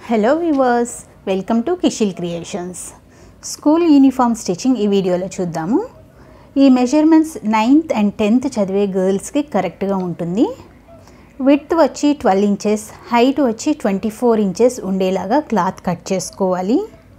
hello viewers welcome to Kishil creations school uniform stitching ఈ వీడియోలో చూద్దాము ఈ మెజర్మెంట్స్ నైన్త్ అండ్ టెన్త్ చదివే గర్ల్స్కి కరెక్ట్గా ఉంటుంది విడ్త్ వచ్చి ట్వెల్వ్ ఇంచెస్ హైట్ వచ్చి ట్వంటీ ఫోర్ ఇంచెస్ ఉండేలాగా క్లాత్ కట్ చేసుకోవాలి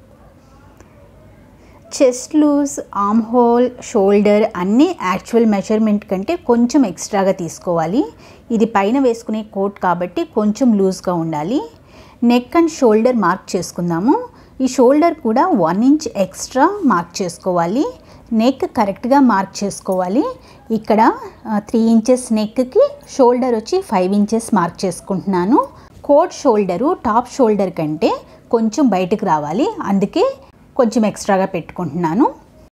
chest loose arm hole shoulder అన్నీ యాక్చువల్ మెజర్మెంట్ కంటే కొంచెం ఎక్స్ట్రాగా తీసుకోవాలి ఇది పైన వేసుకునే కోట్ కాబట్టి కొంచెం లూజ్గా ఉండాలి నెక్ అండ్ షోల్డర్ మార్క్ చేసుకుందాము ఈ షోల్డర్ కూడా వన్ ఇంచ్ ఎక్స్ట్రా మార్క్ చేసుకోవాలి నెక్ కరెక్ట్గా మార్క్ చేసుకోవాలి ఇక్కడ త్రీ ఇంచెస్ నెక్కి షోల్డర్ వచ్చి ఫైవ్ ఇంచెస్ మార్క్ చేసుకుంటున్నాను కోట్ షోల్డరు టాప్ షోల్డర్ కంటే కొంచెం బయటకు రావాలి అందుకే కొంచెం ఎక్స్ట్రాగా పెట్టుకుంటున్నాను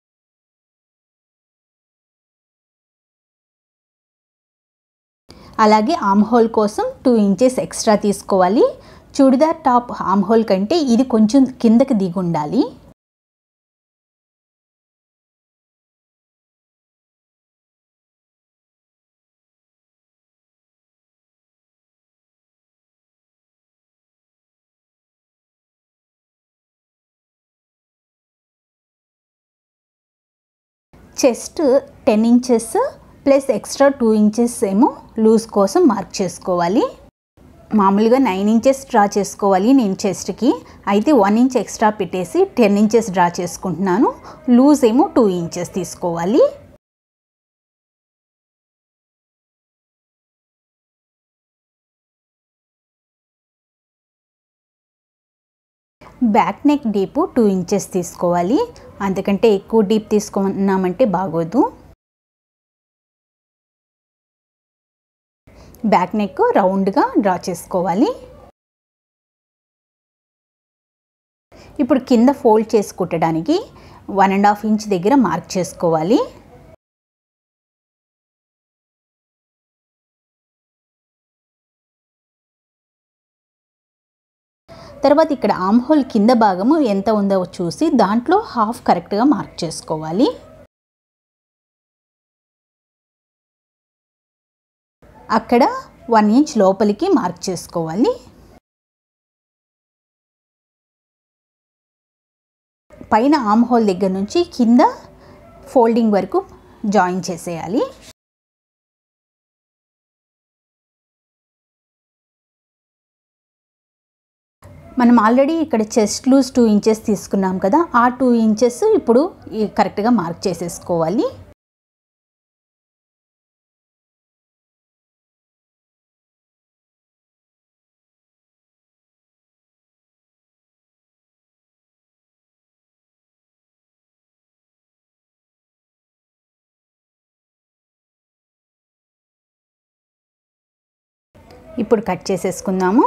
అలాగే ఆమ్ హోల్ కోసం టూ ఇంచెస్ ఎక్స్ట్రా తీసుకోవాలి చూడిదార్ టాప్ ఆమ్ హోల్ కంటే ఇది కొంచెం కిందకి దిగి ఉండాలి chest ten inches plus extra two inches ఏమో లూజ్ కోసం మార్క్ చేసుకోవాలి మామూలుగా నైన్ ఇంచెస్ డ్రా చేసుకోవాలి నేను చెస్ట్కి అయితే వన్ ఇంచ్ ఎక్స్ట్రా పెట్టేసి టెన్ ఇంచెస్ డ్రా చేసుకుంటున్నాను లూజ్ ఏమో టూ ఇంచెస్ తీసుకోవాలి back neck deep two inches తీసుకోవాలి అంతకంటే ఎక్కువ డీప్ తీసుకున్నామంటే బాగోదు బ్యాక్ నెక్ రౌండ్గా డ్రా చేసుకోవాలి ఇప్పుడు కింద ఫోల్డ్ చేసి కుట్టడానికి వన్ అండ్ హాఫ్ ఇంచ్ దగ్గర మార్క్ చేసుకోవాలి తర్వాత ఇక్కడ ఆమ్ హోల్ కింద భాగము ఎంత ఉందో చూసి దాంట్లో హాఫ్ కరెక్ట్గా మార్క్ చేసుకోవాలి అక్కడ వన్ ఇంచ్ లోపలికి మార్క్ చేసుకోవాలి పైన ఆమ్ హోల్ దగ్గర నుంచి కింద ఫోల్డింగ్ వరకు జాయిన్ చేసేయాలి మనం ఆల్రెడీ ఇక్కడ చెస్ట్ లూజ్ టూ ఇంచెస్ తీసుకున్నాం కదా ఆ టూ ఇంచెస్ ఇప్పుడు కరెక్ట్గా మార్క్ చేసేసుకోవాలి ఇప్పుడు కట్ చేసేసుకుందాము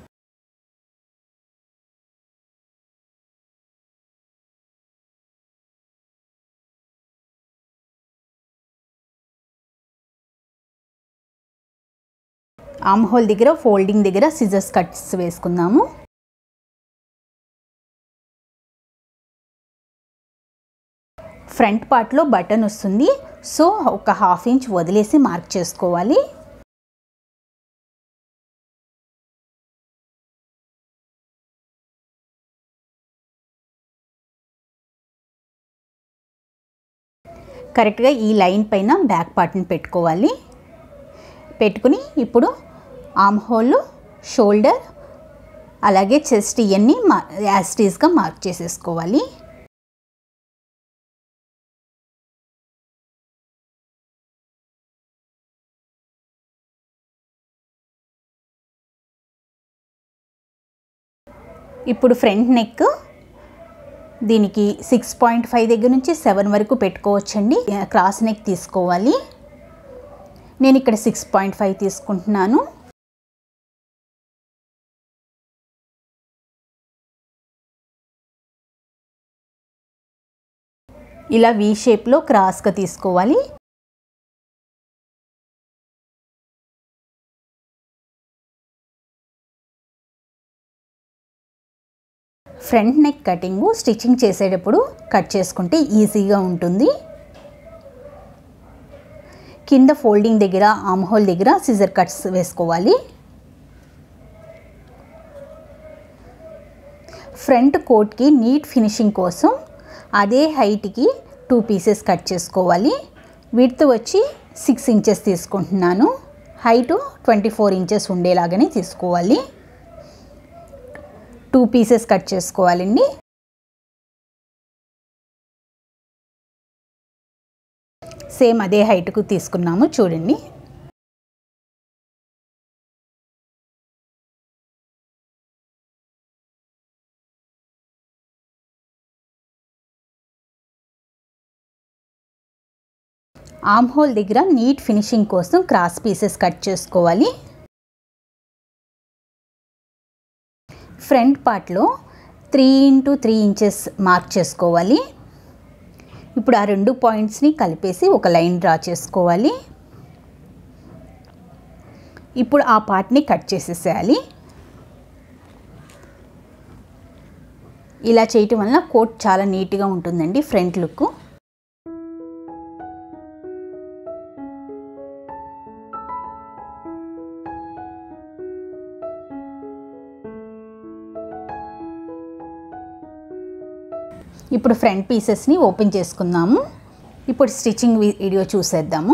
ఆమ్ హోల్ దగ్గర ఫోల్డింగ్ దగ్గర సిజర్స్ కట్స్ వేసుకుందాము ఫ్రంట్ పార్ట్లో బటన్ వస్తుంది సో ఒక హాఫ్ ఇంచ్ వదిలేసి మార్క్ చేసుకోవాలి కరెక్ట్గా ఈ లైన్ పైన బ్యాక్ పార్ట్ని పెట్టుకోవాలి పెట్టుకుని ఇప్పుడు ఆమ్ హోల్ షోల్డర్ అలాగే చెస్ట్ ఇవన్నీ మా యాస్టీస్గా మార్క్ చేసేసుకోవాలి ఇప్పుడు ఫ్రంట్ నెక్ దీనికి సిక్స్ పాయింట్ ఫైవ్ దగ్గర నుంచి సెవెన్ వరకు పెట్టుకోవచ్చండి క్రాస్ నెక్ తీసుకోవాలి నేను ఇక్కడ సిక్స్ పాయింట్ ఫైవ్ తీసుకుంటున్నాను ఇలా వీ షేప్లో క్రాస్గా తీసుకోవాలి ఫ్రంట్ నెక్ కటింగు స్టిచ్చింగ్ చేసేటప్పుడు కట్ చేసుకుంటే ఈజీగా ఉంటుంది కింద ఫోల్డింగ్ దగ్గర ఆమ్ హోల్ దగ్గర సిజర్ కట్స్ వేసుకోవాలి ఫ్రంట్ కోట్కి నీట్ ఫినిషింగ్ కోసం అదే హైట్కి టూ పీసెస్ కట్ చేసుకోవాలి విడ్త్ వచ్చి సిక్స్ ఇంచెస్ తీసుకుంటున్నాను హైటు ట్వంటీ ఫోర్ ఇంచెస్ ఉండేలాగానే తీసుకోవాలి టూ పీసెస్ కట్ చేసుకోవాలండి సేమ్ అదే హైట్కు తీసుకున్నాము చూడండి ఆమ్ హోల్ దగ్గర నీట్ ఫినిషింగ్ కోసం క్రాస్ పీసెస్ కట్ చేసుకోవాలి ఫ్రంట్ పార్ట్లో three into three inches mark చేసుకోవాలి ఇప్పుడు ఆ రెండు పాయింట్స్ని కలిపేసి ఒక లైన్ డ్రా చేసుకోవాలి ఇప్పుడు ఆ పార్ట్ని కట్ చేసేసేయాలి ఇలా చేయటం వలన కోట్ చాలా నీట్గా ఉంటుందండి ఫ్రంట్ లుక్ ఇప్పుడు ఫ్రంట్ పీసెస్ని ఓపెన్ చేసుకుందాము ఇప్పుడు స్టిచ్చింగ్ వీడియో చూసేద్దాము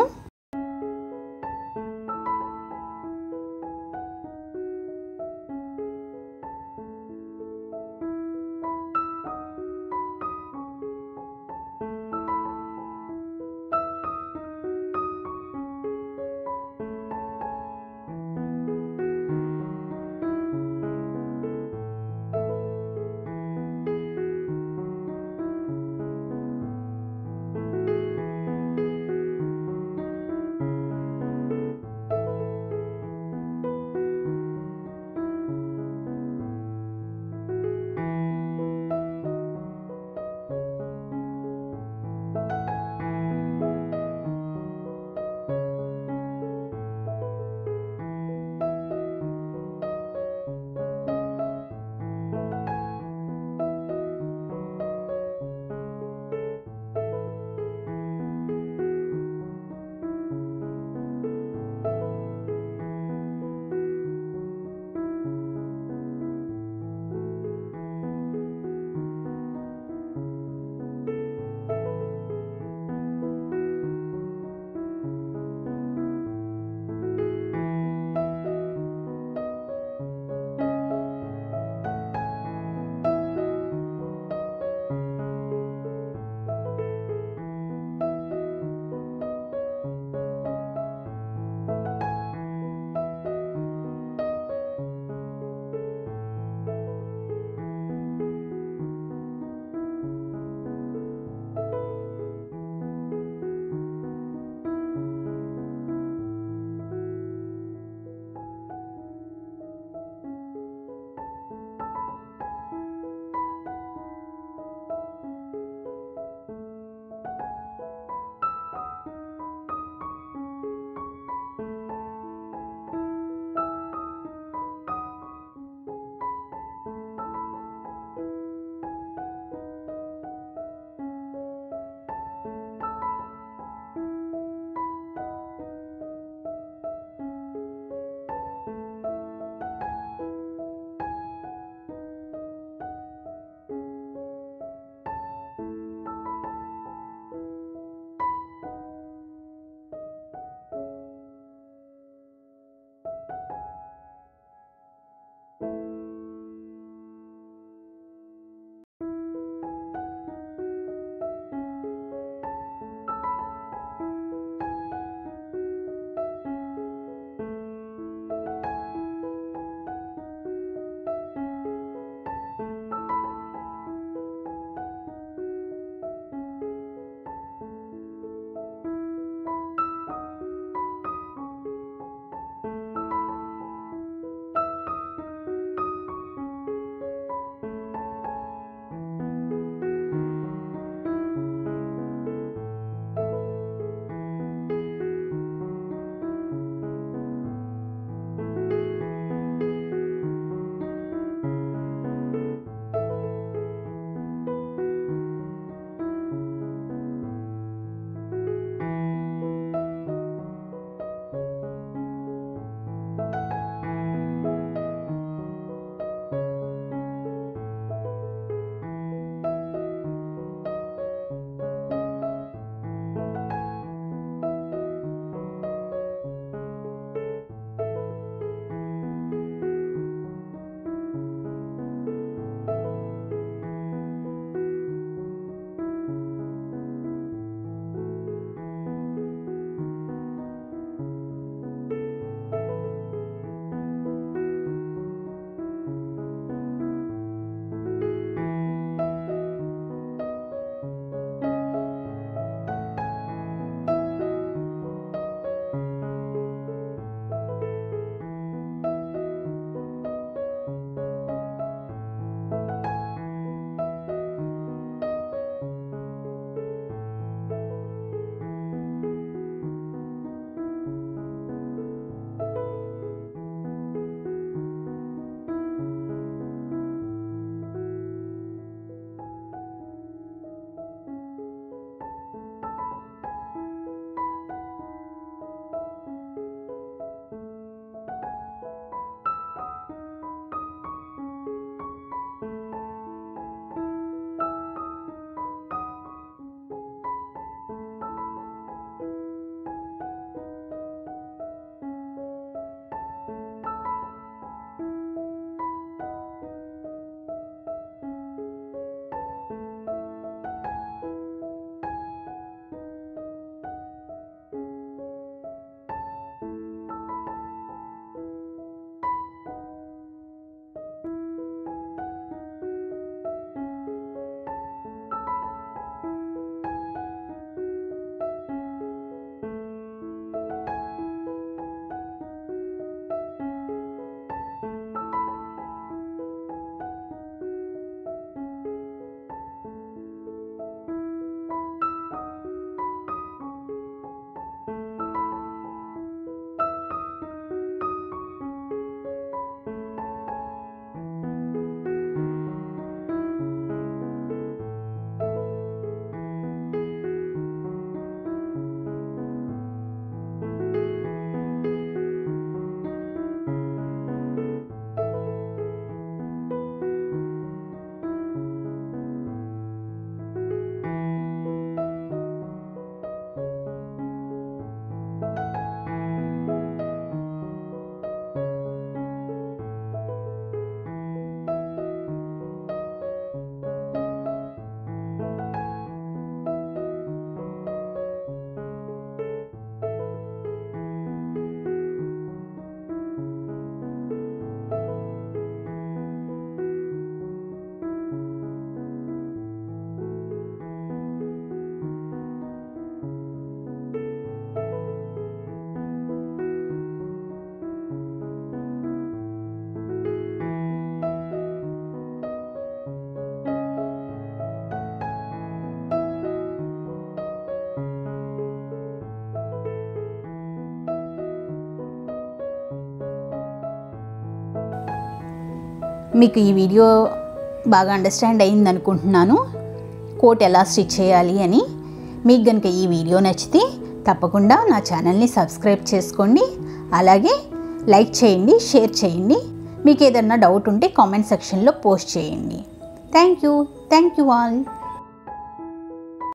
మీకు ఈ వీడియో బాగా అండర్స్టాండ్ అయింది అనుకుంటున్నాను కోట్ ఎలా స్టిచ్ చేయాలి అని మీకు కనుక ఈ వీడియో నచ్చితే తప్పకుండా నా ఛానల్ని సబ్స్క్రైబ్ చేసుకోండి అలాగే లైక్ చేయండి షేర్ చేయండి మీకు ఏదన్నా డౌట్ ఉంటే కామెంట్ సెక్షన్లో పోస్ట్ చేయండి thank you thank you all